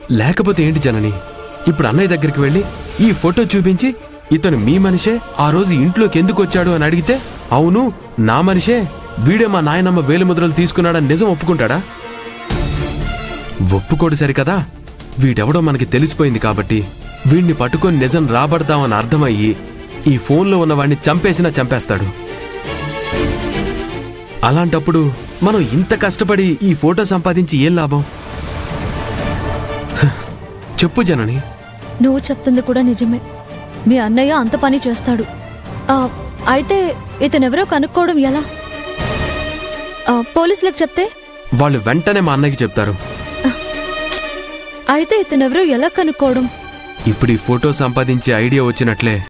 లేకపోతే ఏంటి జనని ఇప్పుడు అన్నయ్య దగ్గరికి వెళ్ళి ఈ ఫోటో చూపించి ఇతను మీ మనిషే ఆ రోజు ఇంట్లోకి ఎందుకు వచ్చాడు అని అడిగితే అవును నా మనిషే వీడే మా నాయనమ్మ వేలిముద్రలు తీసుకున్నాడని నిజం ఒప్పుకుంటాడా ఒప్పుకోడు సరికదా వీడెవడో మనకి తెలిసిపోయింది కాబట్టి వీణ్ణి పట్టుకొని నిజం రాబడతామని అర్థమయ్యి ఈ ఫోన్లో ఉన్న వాడిని చంపేసినా చంపేస్తాడు అలాంటప్పుడు మనం ఇంత కష్టపడి ఈ ఫోటో సంపాదించి ఏం లాభం హ, చెప్పు జనని నువ్వు చెప్తుంది కూడా నిజమే మీ అన్నయ్య అంత పని చేస్తాడు ఆ, అయితే ఇతనెవరో కనుక్కోవడం ఎలా ఆ, పోలీసులకు చెప్తే వాళ్ళు వెంటనే మా అన్నయ్యకి చెప్తారు అయితే ఇతనెవరో ఎలా కనుక్కోవడం ఇప్పుడు ఈ ఫోటో సంపాదించే ఐడియా వచ్చినట్లే